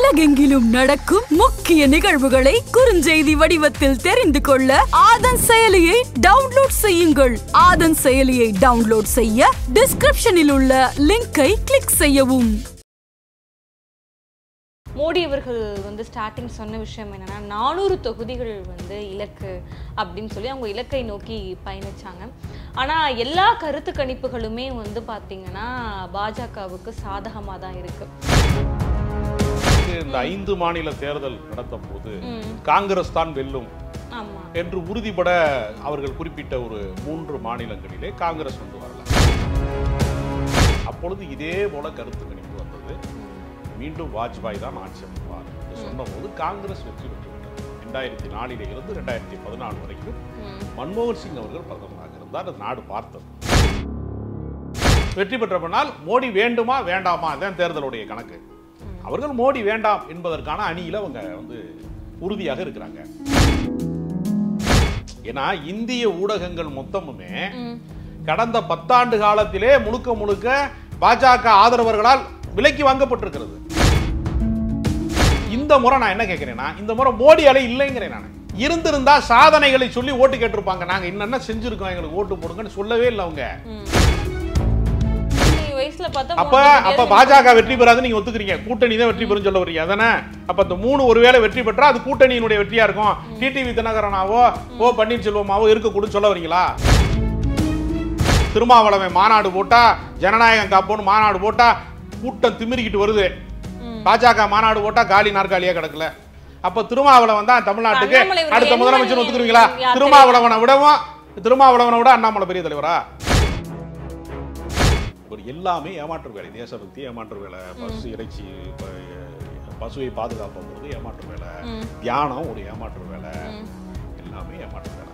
உலகெங்கிலும் நடக்கும் முக்கிய நிகழ்வுகளை குறுஞ்செய்தி வடிவத்தில் தெரிந்து கொள்ள ஆதன் செயலியை டவுன்லோட் செய்யுங்கள் ஆதன் செயலியை டவுன்லோட் செய்ய டிஸ்கிரிப்ஷனில் உள்ள லிங்கை கிளிக் செய்யவும் மோடி அவர்கள் வந்து ஸ்டார்டிங் சொன்ன விஷயம் என்னன்னா நானூறு தொகுதிகள் வந்து இலக்கு அப்படின்னு சொல்லி அவங்க இலக்கை நோக்கி பயணிச்சாங்க ஆனா எல்லா கருத்து கணிப்புகளுமே வந்து பாத்தீங்கன்னா பாஜகவுக்கு சாதகமா தான் இருக்கு இந்த ஐந்து மாநில தேர்தல் நடத்தும் போது ம், காங்கிரஸ் தான் வெல்லும் ஆமா என்று உறுதிபட அவர்கள் குறிப்பிட்ட ஒரு மூன்று மாநிலங்களிலே காங்கிரஸ் வந்து வரல அப்பொழுது இதே போல கருத்து கணிப்பு வந்தது மீண்டும் வாஜ்பாய் தான் ஆட்சி அமைப்பார் என்று சொன்னபோது காங்கிரஸ் வெற்றி பெற்று விட்டது ரெண்டாயிரத்தி நாலிலே இருந்து ரெண்டாயிரத்தி பதினாலு வரைக்கும் ம், மன்மோகன் சிங் அவர்கள் பிரதமராக இருந்தார் அது நாடு பார்த்தது வெற்றி பெற்ற பின்னால் மோடி வேண்டுமா வேண்டாமா அதான் தேர்தலுடைய கணக்கு அவர்கள் மோடி வேண்டாம் என்பதற்கான அணியில அவங்க வந்து உறுதியாக இருக்கிறாங்க ஏன்னா இந்திய ஊடகங்கள் மொத்தமுமே ம், கடந்த பத்தாண்டு காலத்திலே முழுக்க முழுக்க பாஜக ஆதரவர்களால் விலைக்கு வாங்கப்பட்டிருக்கிறது இந்த முறை நான் என்ன கேட்கிறேன்னா இந்த முறை மோடி அலை இல்லைங்கிறேன் நான் இருந்திருந்தா சாதனைகளை சொல்லி ஓட்டு கேட்டிருப்பாங்க நாங்க என்னென்ன செஞ்சிருக்கோம் எங்களுக்கு ஓட்டு போடுங்கன்னு சொல்லவே இல்லை அவங்க ம். நீ வயசுல பார்த்தா அப்ப மோடி அப்ப தெரியாது. பாஜக வெற்றி பெறாது நீங்க ஒத்துக்கிறீங்க கூட்டணி தான் வெற்றி பெறும் சொல்ல வரீங்க அதானே அப்ப இந்த மூணு ஒருவேளை வெற்றி பெற்றா அது கூட்டணியினுடைய வெற்றியா இருக்கும் டிடிவி தினகரனாவோ ஓ பன்னீர்செல்வமாவோ இருக்கக்கூடும் சொல்ல வரீங்களா திருமாவளவன் மாநாடு போட்டா ஜனநாயகம் காப்போன்னு மாநாடு போட்டா கூட்டம் திமிரிக்கிட்டு வருது ம். பாஜக மாநாடு போட்டா காலி நாற்காலியா கிடக்கல அப்ப திருமாவளவன் தான் தமிழ்நாட்டுக்கு அண்ணாமலை இவரு அடுத்த என்ன முதலமைச்சர் நீ- ஒத்துக்குறீங்களா யார் திருமாவளவனை விடவும் திருமாவளவனை விட அண்ணாமலை பெரிய தலைவரா ஒரு எல்லாமே ஏமாற்று வேலை தேசபக்தி ஏமாற்று வேலை பசு இறைச்சி ப- பசுவை பாதுகாப்புங்கிறது ஏமாற்று வேலை ம். தியானம் ஒரு ஏமாற்று வேலை ம். எல்லாமே ஏமாற்று வேலை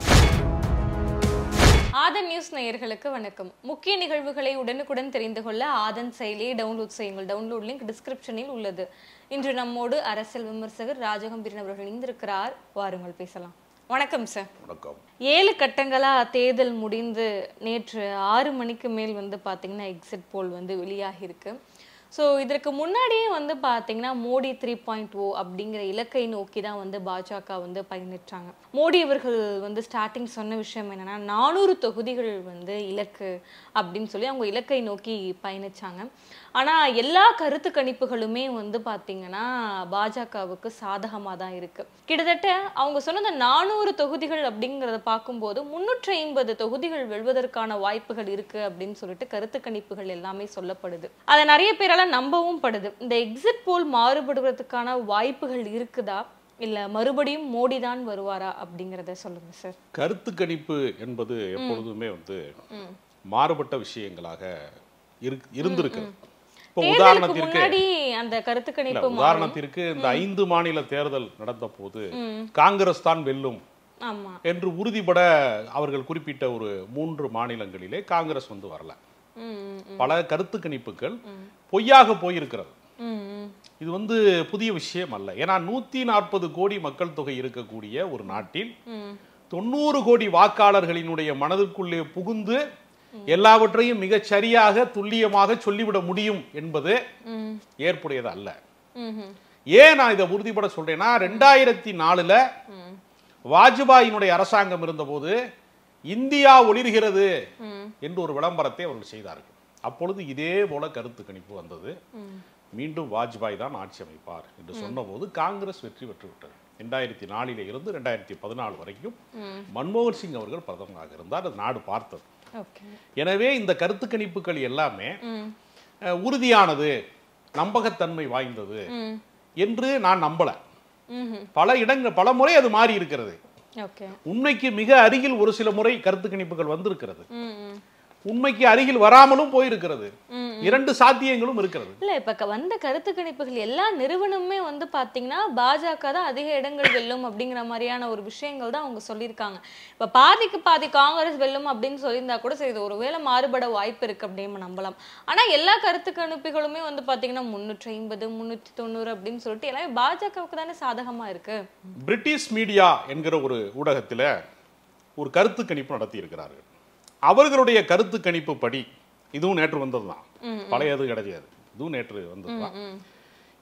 ஆதன் நியூஸ் நேயர்களுக்கு வணக்கம் முக்கிய நிகழ்வுகளை உடனுக்குடன் தெரிந்து கொள்ள ஆதன் செயலியை டவுன்லோட் செய்யுங்கள் டவுன்லோட் லிங்க் டிஸ்கிரிப்ஷனில் உள்ளது இன்று நம்மோடு அரசியல் விமர்சகர் ராஜகம்பீரன் அவர்கள் இணைந்திருக்கிறார் வாருங்கள் பேசலாம் வணக்கம் சார் வணக்கம் ஏழு கட்டங்களா தேர்தல் முடிந்து நேற்று ஆறு மணிக்கு மேல் வந்து பாத்தீங்கன்னா எக்ஸிட் போல் வந்து வெளியாகி இருக்கு ஸோ இதற்கு முன்னாடியே வந்து பாத்தீங்கன்னா மோடி த்ரீ பாயிண்ட் ஓ அப்படிங்கிற இலக்கை நோக்கி தான் வந்து பாஜக வந்து பயணிச்சாங்க மோடி அவர்கள் வந்து ஸ்டார்டிங் சொன்ன விஷயம் என்னன்னா நானூறு தொகுதிகள் வந்து இலக்கு அப்படின்னு சொல்லி அவங்க இலக்கை நோக்கி பயணிச்சாங்க ஆனா எல்லா கருத்து கணிப்புகளுமே வந்து பாத்தீங்கன்னா பாஜகவுக்கு சாதகமாக தான் இருக்கு கிட்டத்தட்ட அவங்க சொன்ன நானூறு தொகுதிகள் அப்படிங்கிறத பார்க்கும்போது முன்னூற்றி ஐம்பது தொகுதிகள் வெல்வதற்கான வாய்ப்புகள் இருக்கு அப்படின்னு சொல்லிட்டு கருத்து கணிப்புகள் எல்லாமே சொல்லப்படுது அதை நிறைய பேரால நம்பவும் படுது இந்த எக்ஸிட் போல் மாறுபடுவதற்கான வாய்ப்புகள் இருக்குதா இல்ல மறுபடியும் மோடி தான் வருவாரா அப்படிங்கறத சொல்லுங்க சார் கருத்து கணிப்பு என்பது எப்பொழுதுமே வந்து ம். மாறுபட்ட விஷயங்களாக இருக்கு இருந்திருக்கு இப்போ தேர்தலுக்கு உதாரணத்திற்கு முன்னாடி அந்த கருத்து இல்ல, கணிப்பு மாறும். உதாரணத்திற்கு இந்த ஐந்து மாநில தேர்தல் நடந்த போது ம். காங்கிரஸ் தான் வெல்லும் ஆமா என்று உறுதிபட அவர்கள் குறிப்பிட்ட ஒரு மூன்று மாநிலங்களிலே காங்கிரஸ் வந்து வரல ம், ம், பல கருத்து கணிப்புகள் பொய்யாக போயிருக்கிறது ம், ம். இது வந்து புதிய விஷயம் அல்ல ஏன்னா நூத்தி நாற்பது கோடி மக்கள் தொகை இருக்கக்கூடிய ஒரு நாட்டில் ம். தொண்ணூறு கோடி வாக்காளர்களினுடைய மனதிற்குள்ளே புகுந்து எல்லாவற்றையும் மிகச் சரியாக துல்லியமாக சொல்லிவிட முடியும் என்பது ம். ஏற்புடையது அல்ல ம், ம். ஏன் நான் இதை உறுதிபட சொல்றேன்னா ரெண்டாயிரத்தி நாலுல ம். வாஜ்பாயினுடைய அரசாங்கம் இருந்தபோது இந்தியா ஒளிர்கிறது ம். என்று ஒரு விளம்பரத்தை அவர்கள் செய்தார்கள் அப்பொழுது இதே போல கருத்து கணிப்பு வந்தது ம். மீண்டும் வாஜ்பாய் தான் ஆட்சி அமைப்பார் என்று சொன்னபோது காங்கிரஸ் வெற்றி பெற்று விட்டது ரெண்டாயிரத்தி நாலிலே இருந்து ரெண்டாயிரத்தி பதினாலு வரைக்கும் ம். மன்மோகன் சிங் அவர்கள் பிரதமராக இருந்தார் அது நாடு பார்த்தது ஓகே எனவே இந்த கருத்து கணிப்புகள் எல்லாமே ம். அஹ், உறுதியானது நம்பகத்தன்மை வாய்ந்தது ம். என்று நான் நம்பல ம்ஹும். பல இடங்கள் பல முறை அது மாறி இருக்கிறது ஓகே உண்மைக்கு மிக அருகில் ஒரு சில முறை கருத்து கணிப்புகள் வந்திருக்கிறது ம், ம். உண்மைக்கு அருகில் வராமலும் போயிருக்கிறது ம், இரண்டு சாத்தியங்களும் இருக்கிறது இல்ல இப்ப க- வந்த கருத்து கணிப்புகள் எல்லா நிறுவனமுமே வந்து பாத்தீங்கன்னா பாஜக தான் அதிக இடங்கள் வெல்லும் அப்படிங்கிற மாதிரியான ஒரு விஷயங்கள் தான் அவங்க சொல்லியிருக்காங்க இப்ப பாதிக்கு பாதி காங்கிரஸ் வெல்லும் அப்படின்னு சொல்லியிருந்தா கூட சரி இது ஒருவேளை மாறுபட வாய்ப்பு இருக்கு அப்படின்னு நம்பலாம் ஆனா எல்லா கருத்து கணிப்புகளுமே வந்து பாத்தீங்கன்னா முன்னூற்றி ஐம்பது முன்னூற்றி தொண்ணூறு அப்படின்னு சொல்லிட்டு எல்லாமே பாஜகவுக்கு தானே சாதகமா இருக்கு பிரிட்டிஷ் மீடியா என்கிற ஒரு ஊடகத்தில் ஒரு கருத்து கணிப்பு நடத்தி இருக்கிறார்கள் அவர்களுடைய கருத்து கணிப்பு படி இதுவும் நேற்று வந்தது தான் பழையது கிடையாது இதுவும் நேற்று வந்தது தான் ம்,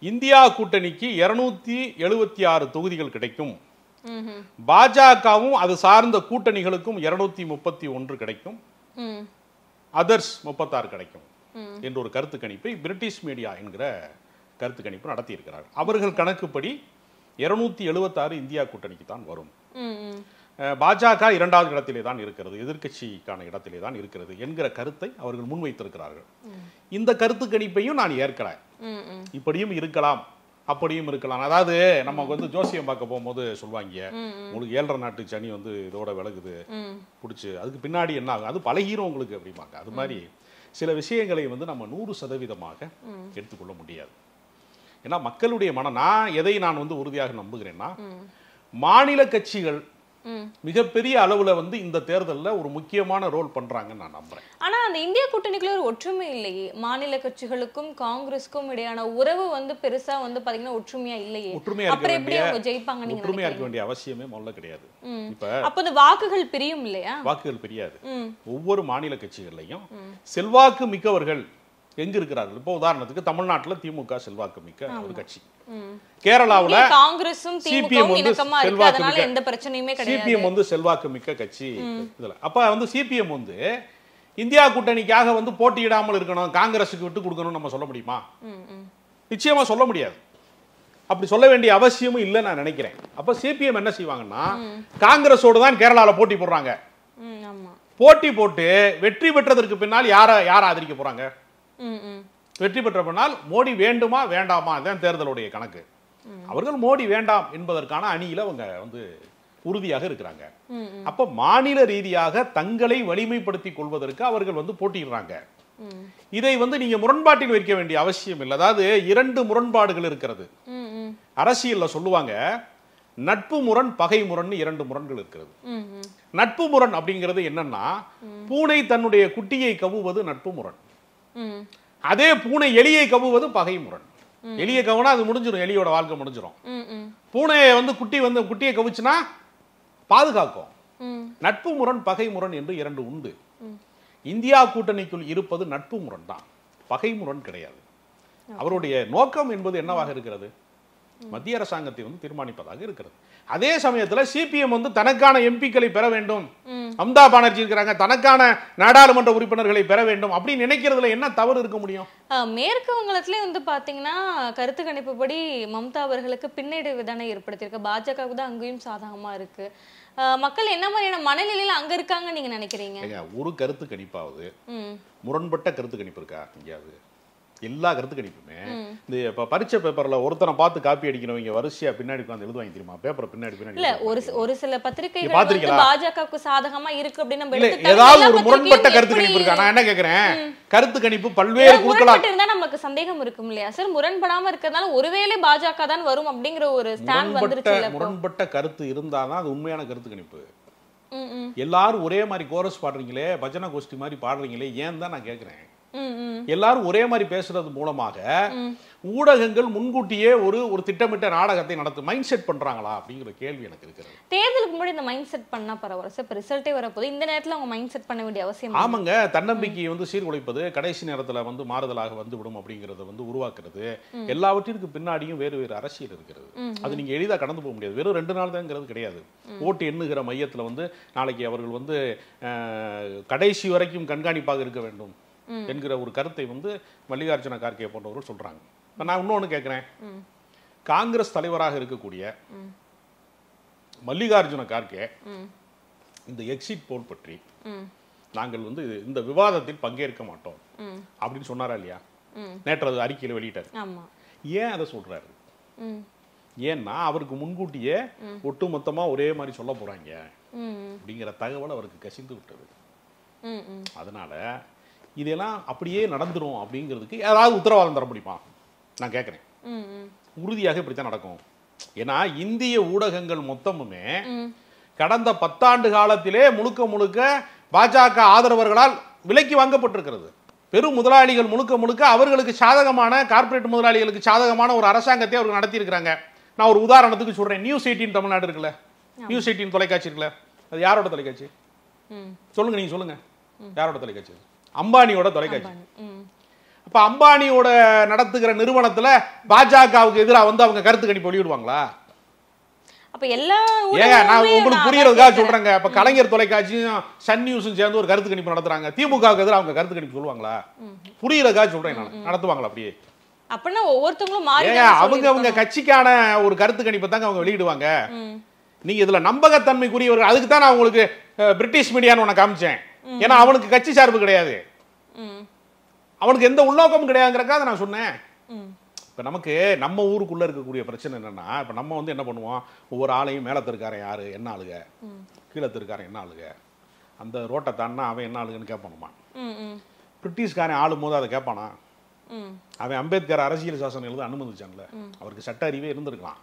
இந்தியா கூட்டணிக்கு இருநூத்தி எழுபத்தி ஆறு தொகுதிகள் கிடைக்கும் ம்ஹும். பாஜகவும் அது சார்ந்த கூட்டணிகளுக்கும் இருநூத்தி முப்பத்தி ஒன்று கிடைக்கும் ம். அதர்ஸ் முப்பத்தாறு கிடைக்கும் என்ற ஒரு கருத்து கணிப்பை பிரிட்டிஷ் மீடியா என்கிற கருத்து கணிப்பு நடத்தியிருக்கிறார் அவர்கள் கணக்குப்படி இருநூத்தி எழுபத்தாறு இந்தியா கூட்டணிக்கு தான் வரும் ம், ம். அஹ், பாஜக இரண்டாவது இடத்திலே தான் இருக்கிறது எதிர்க்கட்சிக்கான இடத்திலே தான் இருக்கிறது என்கிற கருத்தை அவர்கள் முன்வைத்திருக்கிறார்கள் இந்த கருத்து கணிப்பையும் நான் ஏற்கிறேன் ம், ம். இப்படியும் இருக்கலாம் அப்படியும் இருக்கலாம் அதாவது நம்ம வந்து ஜோசியம் பார்க்க போகும்போது சொல்லுவாங்க உங்களுக்கு ஏழரை நாட்டு சனி வந்து இதோட விலகுது ம். பிடிச்சி அதுக்கு பின்னாடி என்ன ஆகும் அது பழகிரும் உங்களுக்கு அப்படிம்பாங்க அது மாதிரி சில விஷயங்களை வந்து நம்ம நூறு சதவீதமாக எடுத்துக்கொள்ள முடியாது ஏன்னா மக்களுடைய மனம் நான் எதை நான் வந்து உறுதியாக நம்புகிறேன்னா மாநில கட்சிகள் ம். மிகப்பெரிய அளவுல வந்து இந்த தேர்தல்ல ஒரு முக்கியமான ரோல் பண்றாங்கன்னு நான் நம்புறேன் ஆனா அந்த இந்திய கூட்டணிக்குள்ள ஒரு ஒற்றுமை இல்லையே மாநில கட்சிகளுக்கும் காங்கிரஸ்க்கும் இடையான உறவு வந்து பெருசா வந்து பாத்தீங்கன்னா ஒற்றுமையா இல்லையே ஒற்றுமையா இருக்க அப்புறம் எப்படி வேண்டிய அவங்க ஜெயிப்பாங்க நீங்க ஒற்றுமையா இருக்க நினைக்கிறீங்க வேண்டிய அவசியமே முதல்ல கிடையாது ம். இப்ப அப்ப இந்த வாக்குகள் பிரியும் இல்லையா வாக்குகள் பெரியாது ம். ஒவ்வொரு மாநில கட்சிகள்லையும் செல்வாக்கு மிக்கவர்கள் எங்க இருக்கிறார்கள் இப்போ உதாரணத்துக்கு தமிழ்நாட்டுல திமுக செல்வாக்கு மிக்க ஒரு கட்சி ம். கேரளாவுல இங்கே காங்கிரஸும் சிபிஎம் திமுகவும் வந்து இணக்கமா இருக்கு செல்வாக்கு அதனால மிக்க எந்த பிரச்சனையுமே கிடையாது சிபிஎம் வந்து செல்வாக்கு மிக்க கட்சி இதுல அப்ப வந்து சிபிஎம் வந்து இந்தியா கூட்டணிக்காக வந்து போட்டியிடாமல் இருக்கணும் காங்கிரஸுக்கு விட்டு கொடுக்கணும்னு நம்ம சொல்ல முடியுமா ம், ம். நிச்சயமா சொல்ல முடியாது அப்படி சொல்ல வேண்டிய அவசியமும் இல்லை நான் நினைக்கிறேன் அப்ப சிபிஎம் என்ன செய்வாங்கன்னா காங்கிரஸோடு தான் கேரளால போட்டி போடுறாங்க ம், ஆமா போட்டி போட்டு வெற்றி பெற்றதற்கு பின்னால் யாரை யாரை ஆதரிக்க போறாங்க ம், ம். வெற்றி பெற்ற பின்னால் மோடி வேண்டுமா வேண்டாமா அதுதான் தேர்தலுடைய கணக்கு அவர்கள் மோடி வேண்டாம் என்பதற்கான அணியில அவங்க வந்து உறுதியாக இருக்கிறாங்க ம், அப்ப மாநில ரீதியாக தங்களை வலிமைப்படுத்திக் கொள்வதற்கு அவர்கள் வந்து போட்டியிடுறாங்க ம். இதை வந்து நீங்க முரண்பாட்டில் வைக்க வேண்டிய அவசியம் இல்லை அதாவது இரண்டு முரண்பாடுகள் இருக்கிறது ம், ம். அரசியல்ல சொல்லுவாங்க நட்பு முரண் பகை முரண் இரண்டு முரண்கள் இருக்கிறது ம், ம். நட்பு முரண் அப்படிங்கிறது என்னன்னா பூனை தன்னுடைய குட்டியை கவுவது நட்பு முரண் ம். அதே பூனை எலியை கவுவது பகை முரண் எலியை கவுனா அது முடிஞ்சிடும் எலியோட வாழ்க்கை முடிஞ்சிடும் ம், ம். பூனையை வந்து குட்டி வந்து குட்டியை கவுச்சுன்னா பாதுகாக்கும் ம். நட்பு முரண் பகை முரண் என்று இரண்டு உண்டு இந்தியா கூட்டணிக்குள் இருப்பது நட்பு முரண் தான் பகை முரண் கிடையாது அவருடைய நோக்கம் என்பது என்னவாக இருக்கிறது மத்திய அரசாங்கத்தை வந்து தீர்மானிப்பதாக இருக்கிறது அதே சமயத்துல சிபிஎம் வந்து தனக்கான எம்பிக்களை பெற வேண்டும் மம்தா பானர்ஜி இருக்கிறாங்க தனக்கான நாடாளுமன்ற உறுப்பினர்களை பெற வேண்டும் அப்படின்னு நினைக்கிறதுல என்ன தவறு இருக்க முடியும் ஆஹ் மேற்கு வங்கத்திலே வந்து பாத்தீங்கன்னா கருத்து கணிப்புப்படி மம்தா அவர்களுக்கு பின்னடைவு தானே ஏற்படுத்தியிருக்கு பாஜகவுக்கு தான் அங்கேயும் சாதகமா இருக்கு ஆஹ் மக்கள் என்ன மாதிரியான மனநிலையில அங்க இருக்காங்கன்னு நீங்க நினைக்கிறீங்க ஏங்க, ஒரு கருத்து கணிப்பாவது ம் முரண்பட்ட கருத்து கணிப்பு இருக்கா எங்கேயாவது எல்லா கருத்து கணிப்புமே இந்த இப்ப பரீட்சை பேப்பர்ல ஒருத்தனை பார்த்து காப்பி அடிக்கிறவங்க வரிசையா பின்னாடி உட்காந்து எழுதுவாங்க தெரியுமா பேப்பரை பின்னாடி பின்னாடி இல்ல எழுதுவாங்க. ஒரு சி- ஒரு சில பத்திரிகைகள் நீங்க வந்து பாத்திருக்கீங்களா? பாஜகவுக்கு சாதகமா இருக்கு அப்படின்னு நம்ம இல்ல எடுத்துக்கிட்டா ஏதாவது எல்லா ஒரு முரண்பட்ட பத்திரிகையும் கருத்து எப்படி- கணிப்பு இருக்கா நான் என்ன கேக்குறேன் கருத்து கணிப்பு பல்வேறு ஏதாவது குழுக்களால் முரண்பட்டு இருந்தா நமக்கு சந்தேகம் இருக்கும் இல்லையா சார் முரண்படாம இருக்கிறதுனால ஒருவேளை பாஜக தான் வரும் அப்படிங்கிற ஒரு ஸ்டாண்ட் முரண்பட்ட வந்துருச்சு இல்ல இப்போ முரண்பட்ட கருத்து இருந்தாதான் அது உண்மையான கருத்து கணிப்பு ம், ம், எல்லாரும் ஒரே மாதிரி கோரஸ் பாடுறீங்களே பஜனை கோஷ்டி மாதிரி பாடுறீங்களே ஏன் தான் நான் கேக்குறேன் ம், ம். எல்லாரும் ஒரே மாதிரி பேசுறது மூலமாக ஊடகங்கள் முன்கூட்டியே ஒரு ஒரு திட்டமிட்ட நாடகத்தை நடத்து மைண்ட் செட் பண்றாங்களா அப்படிங்கிற கேள்வி எனக்கு இருக்கிறது தேர்தலுக்கு முன்னாடி இந்த மைண்ட் செட் பண்ணா பரவாயில்ல சார் இப்போ ரிசல்ட்டே வரப்போது இந்த நேரத்துல அவங்க மைண்ட் செட் பண்ண வேண்டிய அவசியம் இல்லை. ஆமாங்க தன்னம்பிக்கையை வந்து சீர்குலைப்பது கடைசி நேரத்துல வந்து மாறுதலாக வந்து விடும் அப்படிங்கறத வந்து உருவாக்குறது எல்லாவற்றிற்கு பின்னாடியும் வேறு வேறு அரசியல் இருக்கிறது அது நீங்க எளிதா கடந்து போக முடியாது வெறும் ரெண்டு நாள் தான்ங்கிறது கிடையாது ஓட்டு எண்ணுகிற மையத்துல வந்து நாளைக்கு அவர்கள் வந்து அஹ், கடைசி வரைக்கும் கண்காணிப்பாக இருக்க வேண்டும் என்கிற ஒரு கருத்தை வந்து மல்லிகார்ஜுன கார்கே போன்றவர்கள் சொல்றாங்க இப்ப நான் இன்னொன்னு கேட்கிறேன் காங்கிரஸ் தலைவராக இருக்கக்கூடிய மல்லிகார்ஜுன கார்கே ம், இந்த எக்ஸிட் போல் பற்றி ம், நாங்கள் வந்து இந்த விவாதத்தில் பங்கேற்க மாட்டோம் ம், அப்படின்னு சொன்னாரா இல்லையா ம். நேற்று அது அறிக்கையில வெளியிட்டார் ஆமா ஏன் அதை சொல்றாரு ம், ஏன்னா அவருக்கு முன்கூட்டியே ஒட்டுமொத்தமா ஒரே மாதிரி சொல்ல போறாங்க ம், ம், அப்படிங்கிற தகவல் அவருக்கு கசிந்து விட்டது ம், ம். அதனால இதெல்லாம் அப்படியே நடந்துரும் அப்படிங்கிறதுக்கு யாராவது உத்தரவாதம் தர முடியுமா நான் கேட்குறேன் ம், ம், உறுதியாக இப்படித்தான் நடக்கும் ஏன்னா இந்திய ஊடகங்கள் மொத்தமுமே ம். கடந்த பத்தாண்டு காலத்திலே முழுக்க முழுக்க பாஜக ஆதரவர்களால் விலைக்கு வாங்கப்பட்டிருக்கிறது பெரும் முதலாளிகள் முழுக்க முழுக்க அவர்களுக்கு சாதகமான கார்ப்பரேட் முதலாளிகளுக்கு சாதகமான ஒரு அரசாங்கத்தை அவர்கள் நடத்தியிருக்கிறாங்க நான் ஒரு உதாரணத்துக்கு சொல்றேன் நியூஸ் எயிட்டீன் தமிழ்நாடு இருக்குல்ல நியூஸ் எயிட்டீன் தொலைக்காட்சி இருக்குல்ல அது யாரோட தொலைக்காட்சி ம். சொல்லுங்க நீங்க சொல்லுங்க யாரோட தொலைக்காட்சி அது? அம்பானியோட தொலைக்காட்சி ம், அப்ப அம்பானியோட நடத்துகிற நிறுவனத்துல பாஜகவுக்கு எதிராக வந்து அவங்க கருத்து கணிப்பு வெளியிடுவாங்களா அப்ப எல்லா ஏங்க நான் ஊடகங்களுமே உங்களுக்கு நான் புரியறதுக்காக அதான் சொல்றேங்க இப்ப கலைஞர் தொலைக்காட்சியும் சன் நியூஸும் சேர்ந்து ஒரு கருத்து கணிப்பு நடத்துறாங்க திமுகவுக்கு எதிராக அவங்க கருத்து கணிப்பு சொல்லுவாங்களா புரியறதுக்காக சொல்றேன் நான் நடத்துவாங்களா அப்படியே அப்படின்னா ஒவ்வொருத்தவங்களும் மாறி ஏங்க தானே அவங்க அவங்க சொல்லியிருக்கணும். கட்சிக்கான ஒரு கருத்து கணிப்பை தாங்க அவங்க வெளியிடுவாங்க ம். நீங்க இதுல நம்பகத்தன்மைக்குரியவர்கள் அதுக்கு தான் நான் உங்களுக்கு அஹ், பிரிட்டிஷ் மீடியான்னு உன்னை காமிச்சேன் ஏன்னா அவனுக்கு கட்சி சார்பு கிடையாது ம். அவனுக்கு எந்த உள்நோக்கமும் கிடையாதுங்கிறக்காக நான் சொன்னேன் ம். இப்போ நமக்கு நம்ம ஊருக்குள்ள இருக்கக்கூடிய பிரச்சனை என்னன்னா இப்போ நம்ம வந்து என்ன பண்ணுவோம் ஒவ்வொரு ஆளையும் மேலே திருக்காரன் யாரு என்ன ஆளுக கீழே திருக்காரன் என்ன ஆளுக அந்த ரோட்டை தாண்டினா அவன் என்ன ஆளுகன்னு கேட்பானுமா ம். ம். பிரிட்டிஷ்காரன் ஆளும் போது அதை கேட்பானா ம். அவன் அம்பேத்கர் அரசியல் சாசனம் எழுத அனுமதிச்சான்ல அவருக்கு சட்ட அறிவே இருந்திருக்கலாம்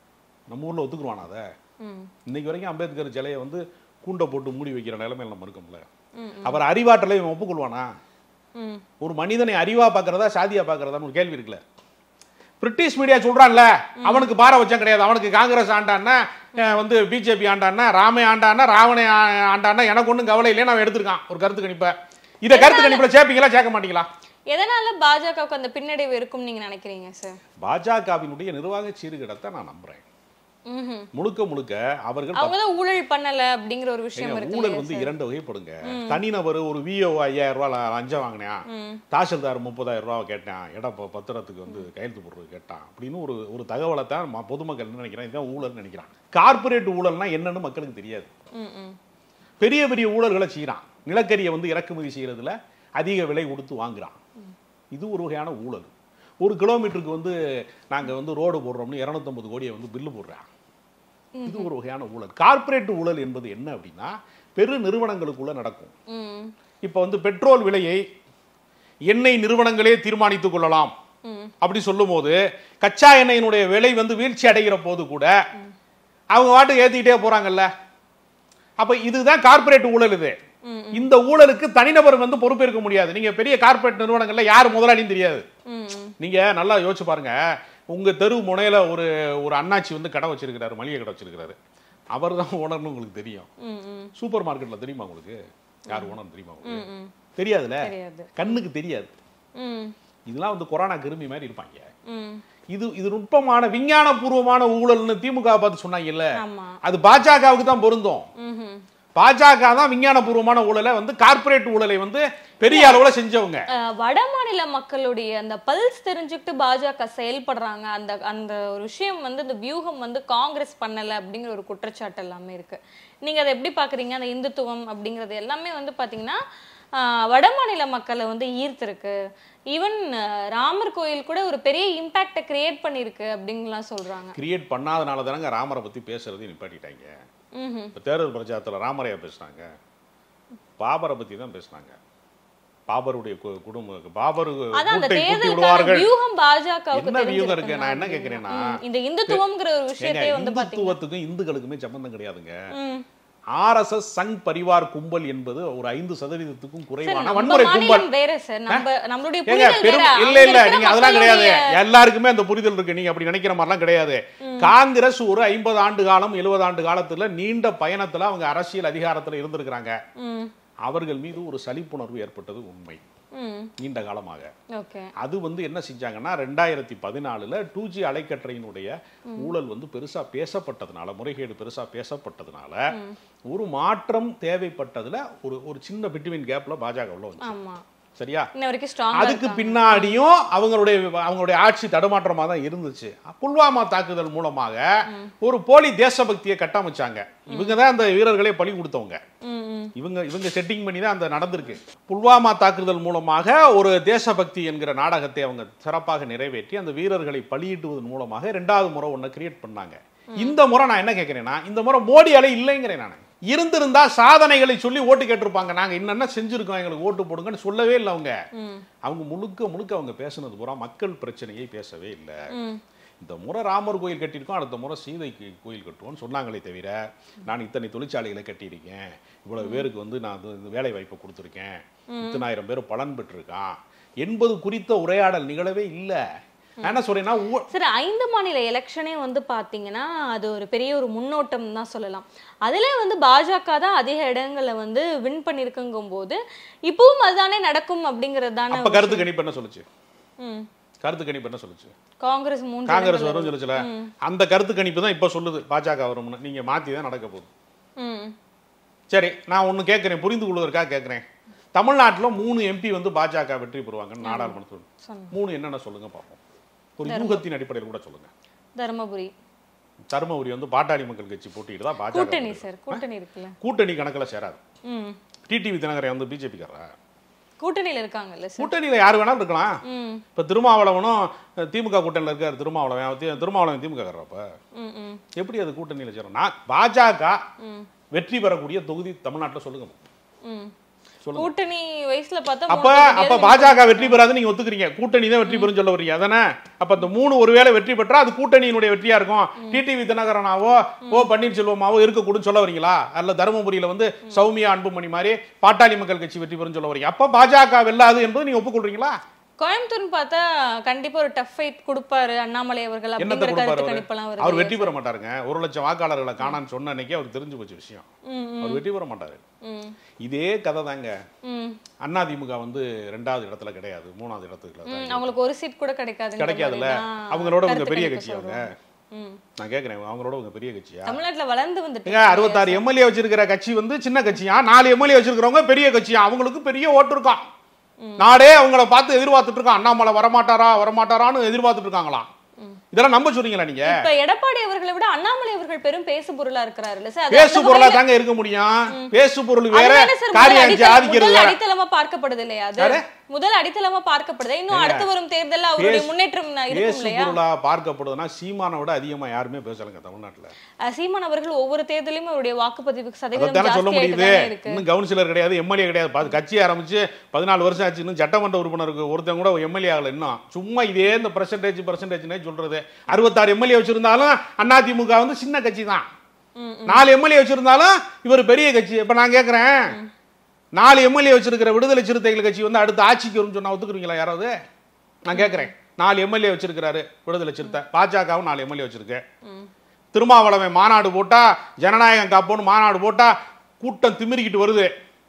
நம்ம ஊர்ல ஒத்துக்குருவானா அதை ம். இன்னைக்கு வரைக்கும் அம்பேத்கர் சிலையை வந்து கூண்டை போட்டு மூடி வைக்கிற நிலைமையில நம்ம இருக்கோம்ல அவர் அறிவாற்றலை இவன் ஒப்புக்கொள்வானா ம். ஒரு மனிதனை அறிவா பார்க்கறதா சாதியா பார்க்கறதான்னு ஒரு கேள்வி இருக்குல்ல பிரிட்டிஷ் மீடியா சொல்றான்ல அவனுக்கு பாரபட்சம் கிடையாது அவனுக்கு காங்கிரஸ் ஆண்டான்னா அஹ், வந்து பிஜேபி ஆண்டான்னா ராமே ஆண்டான்னா ராவணே ஆ- ஆண்டான்னா எனக்கு ஒன்றும் கவலை இல்லைன்னு அவன் எடுத்திருக்கான் ஒரு கருத்து கணிப்பை இதை கருத்து கணிப்பில் சேர்ப்பீங்களா சேர்க்க மாட்டீங்களா எதனால பாஜகவுக்கு அந்த பின்னடைவு இருக்கும் நீங்க நினைக்கிறீங்க சார் பாஜகவினுடைய நிர்வாக சீர்கிடத்தை நான் நம்புறேன் ம்ஹும். முழுக்க முழுக்க அவர்கள் அவங்க தான் ஊழல் பண்ணல அப்படிங்கிற ஒரு விஷயம் ஏங்க, இருக்கு ஊழல் இல்லையா வந்து சார்? இரண்டு வகைப்படுங்க தனிநபர் ஒரு விஓ ஐயாயிரம் ரூபாய் லஞ்சம் வாங்கினான் ம். தாசில்தார் முப்பதாயிரம் ரூபாய் கேட்டான் இடம் ப- பத்திரத்துக்கு வந்து கையெழுத்து போடுறது கேட்டான் அப்படின்னு ஒரு ஒரு தகவலை தான் ம- பொதுமக்கள் என்ன நினைக்கிறான் இதுதான் ஊழல்னு நினைக்கிறான் கார்ப்பரேட் ஊழல்னா என்னன்னு மக்களுக்கு தெரியாது ம், ம். பெரிய பெரிய ஊழல்களை செய்கிறான் நிலக்கரியை வந்து இறக்குமதி செய்யறதுல அதிக விலை கொடுத்து வாங்குறான் இது ஒரு வகையான ஊழல் ஒரு கிலோமீட்டருக்கு வந்து நாங்க வந்து ரோடு போடுறோம்னு இரநூத்தம்பது கோடியை வந்து பில்லு போடுறான் இது ஒரு வகையான ஊழல் கார்ப்பரேட் ஊழல் என்பது என்ன அப்படின்னா பெரு நிறுவனங்களுக்குள்ள நடக்கும் ம். இப்போ வந்து பெட்ரோல் விலையை எண்ணெய் நிறுவனங்களே தீர்மானித்துக் கொள்ளலாம் ம். அப்படி சொல்லும்போது கச்சா எண்ணெயினுடைய விலை வந்து வீழ்ச்சி அடைகிற போது கூட அவங்க வாட்டு ஏத்திக்கிட்டே போறாங்கல்ல அப்ப இதுதான் கார்ப்பரேட் ஊழல் இது இந்த ஊழலுக்கு தனிநபர் வந்து பொறுப்பேற்க முடியாது நீங்க பெரிய கார்ப்பரேட் நிறுவனங்கள்ல யார் முதலாளின்னு தெரியாது ம். ம். நீங்க நல்லா யோசிச்சு பாருங்க உங்க தெரு முனையில ஒரு ஒரு அண்ணாச்சி வந்து கடை வச்சிருக்கிறாரு மளிகை கடை வச்சிருக்கிறாரு அவர் தான் ஓனர்னு உங்களுக்கு தெரியும் ம். ம். சூப்பர் மார்க்கெட்ல தெரியுமா உங்களுக்கு யார் ஓனர் தெரியுமா உங்களுக்கு ம். ம். தெரியாதுல்ல தெரியாது கண்ணுக்கு தெரியாது ம். இதெல்லாம் வந்து கொரோனா கிருமி மாதிரி இருப்பாங்க ம். இது இது நுட்பமான விஞ்ஞானபூர்வமான ஊழல்னு திமுக பார்த்து சொன்னாங்கல்ல ஆமா அது பாஜகவுக்கு தான் பொருந்தும் ம்ஹும். பாஜக தான் விஞ்ஞானபூர்வமான ஊழலை வந்து கார்ப்பரேட் ஊழலை வந்து பெரிய அளவுல செஞ்சவங்க அஹ், வட மாநில மக்களுடைய அந்த பல்ஸ் தெரிஞ்சுக்கிட்டு பாஜக செயல்படுறாங்க அந்த அந்த ஒரு விஷயம் வந்து இந்த வியூகம் வந்து காங்கிரஸ் பண்ணல அப்படிங்கிற ஒரு குற்றச்சாட்டு எல்லாமே இருக்கு நீங்க அதை எப்படி பாக்குறீங்க அந்த இந்துத்துவம் அப்படிங்கிறது எல்லாமே வந்து பாத்தீங்கன்னா அஹ், வட மாநில மக்களை வந்து ஈர்த்திருக்கு ஈவன் ராமர் கோயில் கூட ஒரு பெரிய இம்பாக்டை கிரியேட் பண்ணிருக்கு அப்படின்லாம் சொல்றாங்க கிரியேட் பண்ணாதனால தானங்க ராமரை பத்தி பேசுறதை நிப்பாட்டிட்டாங்க ம்ஹும். இப்ப தேர்தல் பிரச்சாரத்துல ராமரையா பேசுனாங்க பாபரை பத்தி தான் பேசுனாங்க பாபருடைய கு- குடும்ப பாபர் அதான் அந்த கூட்டை கூட்டி தேர்தலுக்கான விடுவார்கள் வியூகம் பாஜகவுக்கு என்ன வியூகம் இருக்கு நான் என்ன கேட்கிறேன்னா இந்த இந்துத்துவம்ங்கிற ஒரு ஏங்க, விஷயத்தையே வந்து பாத்தீங்கன்னா இந்துத்துவத்துக்கும் இந்துக்களுக்குமே சம்பந்தம் கிடையாதுங்க ம். ஆர்எஸ்எஸ் சங் பரிவார் கும்பல் என்பது ஒரு ஐந்து சதவீதத்துக்கும் சார், குறைவான நம்ம வன்முறை கும்பல் மாநிலம் வேற சார் நம்ம நம்மளுடைய ஏங்க புரிதல் பெரும் வேற இல்ல இல்ல அங்க நீங்க இருக்கிற அதெல்லாம் கிடையாது மக்களுடைய- எல்லாருக்குமே அந்த புரிதல் இருக்கு நீங்க அப்படி நினைக்கிற மாதிரிலாம் கிடையாது காங்கிரஸ் ஒரு ஐம்பது ஆண்டு காலம் எழுபது ஆண்டு காலத்துல நீண்ட பயணத்துல அவங்க அரசியல் அதிகாரத்துல இருந்திருக்கிறாங்க ம், அவர்கள் மீது ஒரு சலிப்புணர்வு ஏற்பட்டது உண்மை ம், நீண்ட காலமாக ஓகே அது வந்து என்ன செஞ்சாங்கன்னா ரெண்டாயிரத்தி பதினாலுல டூ ஜி அலைக்கற்றையினுடைய ஊழல் வந்து பெருசா பேசப்பட்டதுனால முறைகேடு பெருசா பேசப்பட்டதுனால ஒரு மாற்றம் தேவைப்பட்டதுல ஒரு ஒரு சின்ன பிட்வீன் கேப்ல பாஜக உள்ள வந்து ஆமா சரியா இன்ன வரைக்கும் ஸ்ட்ராங்கா அதுக்கு பின்னாடியும் அவங்களுடைய அவங்களுடைய ஆட்சி தடுமாற்றமா தான் இருந்துச்சு புல்வாமா தாக்குதல் மூலமாக ஒரு போலி தேசபக்தியை கட்டமைச்சாங்க இவங்க தான் அந்த வீரர்களை பலி கொடுத்தவங்க ம், ம், இவங்க இவங்க செட்டிங் பண்ணி தான் அந்த நடந்திருக்கு புல்வாமா தாக்குதல் மூலமாக ஒரு தேசபக்தி என்கிற நாடகத்தை அவங்க சிறப்பாக நிறைவேற்றி அந்த வீரர்களை பலியிட்டுவதன் மூலமாக ரெண்டாவது முறை ஒன்றை கிரியேட் பண்ணாங்க இந்த முறை நான் என்ன கேட்கிறேன்னா இந்த முறை மோடி அலை இல்லைங்கிறேன் நான் இருந்திருந்தா சாதனைகளை சொல்லி ஓட்டு கேட்டிருப்பாங்க நாங்க என்னென்ன செஞ்சிருக்கோம் எங்களுக்கு ஓட்டு போடுங்கன்னு சொல்லவே இல்லை அவங்க ம், அவங்க முழுக்க முழுக்க அவங்க பேசுனது பூரா மக்கள் பிரச்சனையை பேசவே இல்லை ம், இந்த முறை ராமர் கோயில் கட்டியிருக்கோம் அடுத்த முறை சீதைக்கு கோயில் கட்டுவோம்னு சொன்னாங்களே தவிர நான் இத்தனை தொழிற்சாலைகளை கட்டியிருக்கேன் இவ்வளவு பேருக்கு வந்து நான் இது- இந்த வேலை வாய்ப்பை கொடுத்துருக்கேன் இத்தனாயிரம் பேர் பலன் பெற்றிருக்கான் என்பது குறித்த உரையாடல் நிகழவே இல்லை நான் என்ன சொல்றேன்னா ஊ- சரி ஐந்து மாநில எலெக்ஷனே வந்து பாத்தீங்கன்னா அது ஒரு பெரிய ஒரு முன்னோட்டம் தான் சொல்லலாம் அதுல வந்து பாஜக தான் அதிக இடங்களை வந்து வின் பண்ணிருக்குங்கும் போது இப்பவும் அதுதானே நடக்கும் அப்படிங்கிறது தானே அப்ப கருத்து கணிப்பு என்ன சொல்லுச்சு ம். கருத்து கணிப்பு என்ன சொல்லுச்சு காங்கிரஸ் மூன்று காங்கிரஸ் இடங்கள்ல வரும் சொல்லுச்சுல அந்த கருத்து கணிப்பு தான் இப்ப சொல்லுது பாஜக வரும்னு நீங்க மாத்தி தான் நடக்க போகுது ம் சரி நான் ஒண்ணு கேட்கிறேன் புரிந்து கொள்வதற்காக கேட்கிறேன் தமிழ்நாட்டுல மூணு எம்பி வந்து பாஜக வெற்றி பெறுவாங்க நாடாளுமன்றத்தில் சொன்னேன். மூணு என்னென்ன சொல்லுங்க பார்ப்போம் ஒரு யூகத்தின் அடிப்படையில் கூட சொல்லுங்க தருமபுரி தருமபுரி வந்து பாட்டாளி மக்கள் கட்சி போட்டிட்டு தான் பாஜக கூட்டணி வெற்றி சார் கூட்டணி இருக்குல்ல பெறும். கூட்டணி கணக்குல சேராது ம் டிடிவி தினகரன் வந்து பிஜேபி காரா கூட்டணியில இருக்காங்கல்ல சார் கூட்டணியில யார் வேணாலும் இருக்கலாம் ம் இப்ப திருமாவளவனும் அஹ், திமுக கூட்டணியில இருக்காரு திருமாவளவன் அவன் தி- திருமாவளவன் திமுக காரரா அப்ப ம் ம் எப்படி அது கூட்டணியில சேரும் நான் பாஜக ம் வெற்றி பெறக்கூடிய தொகுதி தமிழ்நாட்டுல சொல்லுங்க ம் சொல்லுங்க. கூட்டணி வயசுல பார்த்தா அப்ப மூணு அப்ப தொகுதியாவது பாஜக வெற்றி பெறாதுன்னு நீங்க ஒத்துக்கிறீங்க கூட்டணி தான் வெற்றி பெறும் சொல்ல வரீங்க அதானே அப்ப இந்த மூணு ஒருவேளை வெற்றி பெற்றா அது கூட்டணியினுடைய வெற்றியா இருக்கும் டிடிவி தினகரனாவோ ஓ பன்னீர்செல்வமாவோ இருக்கக்கூடும் சொல்ல வரீங்களா அல்ல தருமபுரியில வந்து சௌமியா அன்புமணி மாதிரி பாட்டாளி மக்கள் கட்சி வெற்றி பெறும் சொல்ல வரீங்க அப்ப பாஜக வெல்லாது என்பது நீங்க ஒப்புக்கொள்றீங்களா கோயம்புத்தூர்னு பார்த்தா கண்டிப்பா ஒரு டஃப் ஃபைட் கொடுப்பாரு அண்ணாமலை அவர்கள் என்னத்தை அப்படிங்கிற கொடுப்பாரு கருத்து அவரு? கணிப்பெல்லாம் வருது அவர் வெற்றி பெற மாட்டாருங்க ஒரு லட்சம் வாக்காளர்களை காணான்னு சொன்ன அன்னைக்கு அவருக்கு தெரிஞ்சு போச்சு விஷயம் ம் அவர் வெற்றி பெற மாட்டாரு ம் இதே கதை தாங்க ம் அதிமுக வந்து ரெண்டாவது இடத்துல கிடையாது மூணாவது இடத்துல தான் ம், அவங்களுக்கு ஒரு சீட் கூட கிடைக்காது கிடைக்காதுல்ல அவங்களோட உங்க பெரிய கட்சி அவங்க நான் கேட்குறேன் அவங்களோட உங்க பெரிய கட்சியா தமிழ்நாட்டுல வளர்ந்து வந்துட்டு ஏங்க அறுபத்தாறு எம்எல்ஏ வச்சிருக்கிற கட்சி வந்து சின்ன கட்சியா நாலு எம்எல்ஏ வச்சிருக்கிறவங்க பெரிய கட்சியா அவங்களுக்கு பெரிய ஓட்டு இருக்கான் நாடே அவங்கள பார்த்து எதிர்பார்த்துட்டு இருக்கான் அண்ணாமலை வரமாட்டாரா வரமாட்டாரான்னு எதிர்பார்த்துட்டு இருக்காங்களாம் இதெல்லாம் நம்ப சொல்றீங்களா நீங்க இப்ப எடப்பாடி அவர்களை விட அண்ணாமலை அவர்கள் பெரும் பேசு பொருளா இருக்கிறாருல்ல சார் அது பேசு அந்த பொருளா முறையில- தாங்க இருக்க முடியும் பேசு பொருள் வேற அதுதானே சார் முதல் காரியம் அடித்தளம் ஆதிக்கிறது முதல் வேற. அடித்தளமா பார்க்கப்படுது இல்லையா அது யாரு? முதல் அடித்தளமா பார்க்கப்படுது இன்னும் அடுத்து வரும் தேர்தல்ல அவருடைய பேசு- முன்னேற்றம் இருக்கும் பேசு இல்லையா பொருளா பார்க்கப்படுதுன்னா சீமானை விட அதிகமா யாருமே பேசலைங்க தமிழ்நாட்டுல அஹ் சீமான் அவர்கள் ஒவ்வொரு தேர்தலையும் அவருடைய வாக்குப்பதிவுக்கு சதவீதம் அதைத்தானே சொல்ல ஜாஸ்தி முடியுது ஆயிட்டு இருக்கு இன்னும் கவுன்சிலர் கிடையாது எம்எல்ஏ கிடையாது பாத்து கட்சி ஆரம்பிச்சு பதினாலு வருஷம் ஆச்சு இன்னும் சட்டமன்ற உறுப்பினருக்கு ஒருத்தன் கூட எம்எல்ஏ ஆகல இன்னும் சும்மா இதே இந்த பர்சன்டேஜ் பர்சன்டேஜ்னே சொல்றது அறுபத்தாறு எம்எல்ஏ வச்சிருந்தாலும் அதிமுக வந்து சின்ன கட்சி தான் நாலு எம்எல்ஏ வச்சிருந்தாலும் இவர் பெரிய கட்சி இப்ப நான் கேக்குறேன் நாலு எம்எல்ஏ வச்சிருக்கிற விடுதலை சிறுத்தைகள் கட்சி வந்து அடுத்து ஆட்சிக்கு வரும்னு சொன்னா ஒத்துக்குறீங்களா யாராவது நான் கேக்குறேன் நாலு எம்எல்ஏ வச்சிருக்கிறாரு விடுதலை சிறுத்தை பாஜகவும் நாலு எம்எல்ஏ வச்சிருக்கு திருமாவளவன் மாநாடு போட்டா ஜனநாயகம் காப்போன்னு மாநாடு போட்டா கூட்டம் திமிரிக்கிட்டு வருது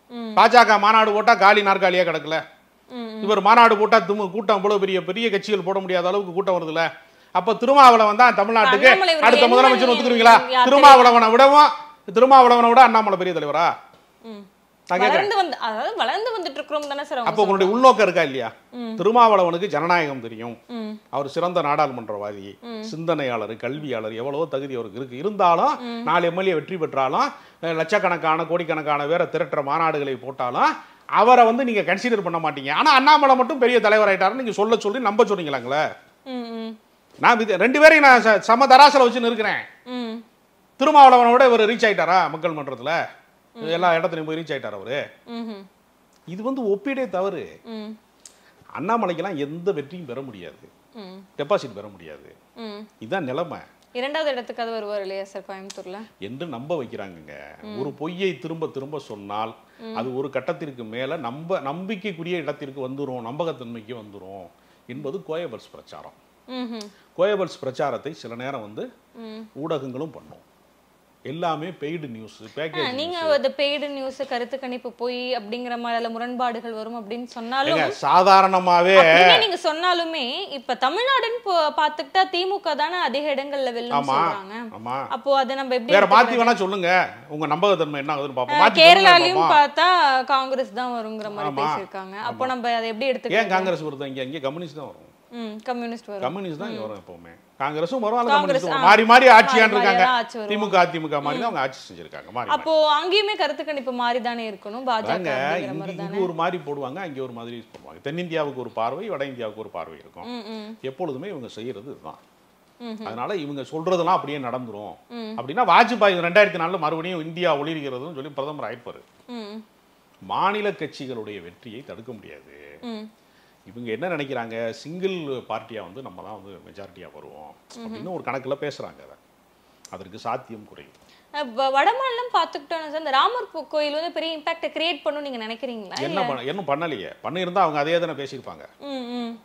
பாஜக மாநாடு போட்டா காலி நாற்காலியா கிடக்கல இவர் மாநாடு போட்டா திமு கூட்டம் இவ்வளவு பெரிய பெரிய கட்சிகள் போட முடியாத அளவுக்கு கூட்டம் வருதுல அப்ப திருமாவளவன் தான் தமிழ்நாட்டுக்கு அண்ணாமலை அவர்கள் அடுத்த என்ன முதலமைச்சர் நீ- ஒத்துக்குறீங்களா யாத்திரை- திருமாவளவனை விடவும் திருமாவளவனை விட அண்ணாமலை பெரிய தலைவரா ம். நான் கேட்கிறேன் வளர்ந்து வந்து அதாவது வளர்ந்து வந்துட்டு இருக்கிறோம் தானே சார் அவங்க அப்போ உங்களுடைய உள்நோக்கம் இருக்கா இல்லையா திருமாவளவனுக்கு ஜனநாயகம் தெரியும் ம். அவர் சிறந்த நாடாளுமன்றவாதி சிந்தனையாளர் கல்வியாளர் எவ்வளவோ தகுதி அவருக்கு இருக்கு இருந்தாலும் நாலு எம்எல்ஏ வெற்றி பெற்றாலும் அஹ், லட்சக்கணக்கான கோடிக்கணக்கான வேற திரட்டுற மாநாடுகளை போட்டாலும் அவரை வந்து நீங்க கன்சிடர் பண்ண மாட்டீங்க ஆனா அண்ணாமலை மட்டும் பெரிய தலைவராயிட்டாருன்னு நீங்க சொல்ல சொல்லி நம்ப சொல்றீங்களாங்களே ம் ம் நான் இது- ரெண்டு பேரையும் நான் ச- சம தராசில் வச்சுன்னு இருக்கிறேன் ம் திருமாவளவனை விட இவர் ரீச் ஆயிட்டாரா மக்கள் மன்றத்துல எல்லா இடத்துலையும் போய் ரீச் ஆயிட்டார் அவரு ம்ஹும். இது வந்து ஒப்பீடே தவறு ம் அண்ணாமலைக்கெல்லாம் எந்த வெற்றியும் பெற முடியாது ம் டெபாசிட் பெற முடியாது ம் இதுதான் நிலைமை இரண்டாவது இடத்துக்காவது வருவார் இல்லையா சார் கோயம்புத்தூர்ல என்று நம்ப வைக்கிறாங்கங்க ஒரு பொய்யை திரும்ப திரும்ப சொன்னால் அது ஒரு கட்டத்திற்கு மேல நம்ப நம்பிக்கைக்குரிய இடத்திற்கு வந்துரும் நம்பகத்தன்மைக்கு வந்துரும் என்பது கோயபல்ஸ் பிரச்சாரம் ம்ஹும். கோயபல்ஸ் பிரச்சாரத்தை சில நேரம் வந்து ம். ஊடகங்களும் பண்ணும் எல்லாமே பெய்டு நியூஸ் ஆ, பேக்கேஜ் நீங்க அது பெய்டு நியூஸ் கருத்து கணிப்பு போய் அப்படிங்கிற மாதிரி அதுல முரண்பாடுகள் வரும் அப்படின்னு சொன்னாலும் ஏங்க சாதாரணமாவே அப்படியே நீங்க சொன்னாலுமே இப்ப தமிழ்நாடுன்னு போ- பாத்துக்கிட்டா திமுக தானே அதிக இடங்கள்ல வெல்லும் ஆமா சொல்றாங்க ஆமா அப்போ அதை நம்ம எப்படி வேற மாத்தி எடுத்துக்கிறது? வேணா சொல்லுங்க உங்க நம்பகத்தன்மை என்ன ஆகுதுன்னு பாப்போம் ஆ, மாத்தி சொல்லுங்க கேரளாலையும் பாப்போம். பார்த்தா காங்கிரஸ் தான் வருங்கிற மாதிரி ஆமா. பேசியிருக்காங்க அப்போ நம்ம அதை எப்படி ஏன் எடுத்துக்கலாம் காங்கிரஸ் வருது இங்க இங்க கம்யூனிஸ்ட் தான் வரும் ம் கம்யூனிஸ்ட் வரும் கம்யூனிஸ்ட் தான் இங்க வரும் எப்பவுமே காங்கிரஸும் வரும் அது காங்கிரஸ், கம்யூனிஸ்டும் வரும். ஆ. மாறி மாறி ஆட்சியான் மாறி இருக்காங்க மாறிதான் ஆட்சி வரும். திமுக அதிமுக மாதிரி தான் அவங்க ஆட்சி செஞ்சிருக்காங்க மாறி மாறி. அப்போ அங்கேயுமே கருத்து கணிப்பு மாறி தானே இருக்கணும் பாஜக அதாங்க அப்படிங்கிற இங்க மாதிரி இங்க தானே ஒரு மாதிரி போடுவாங்க அங்க ஒரு மாதிரி போடுவாங்க தென்னிந்தியாவுக்கு ஒரு பார்வை வட இந்தியாவுக்கு ஒரு பார்வை இருக்கும் ம் ம் எப்பொழுதுமே இவங்க செய்யறது இதுதான் ம்ஹும். அதனால இவங்க சொல்றதெல்லாம் அப்படியே நடந்துரும் அப்படின்னா வாஜ்பாய் ரெண்டாயிரத்தி நாலுல மறுபடியும் இந்தியா ஒளிர்கிறதுன்னு சொல்லி பிரதமர் ஆயிப்பாரு ம் மாநில கட்சிகளுடைய வெற்றியை தடுக்க முடியாது ம் இவங்க என்ன நினைக்கிறாங்க சிங்கிள் பார்ட்டியா வந்து நம்ம தான் வந்து மெஜாரிட்டியா வருவோம் அப்படின்னு ஒரு கணக்குல பேசுறாங்க அதை அதற்கு சாத்தியம் குறையும் வ- வடமாநிலம் பார்த்துக்கிட்டோம்னா சார் இந்த ராமர் கோ- கோயில் வந்து பெரிய இம்பாக்டை கிரியேட் பண்ணும் நீங்க நினைக்கிறீங்களா என்ன பண்ண இன்னும் பண்ணலையே பண்ணியிருந்தா அவங்க அதே தானே பேசியிருப்பாங்க ம் ம்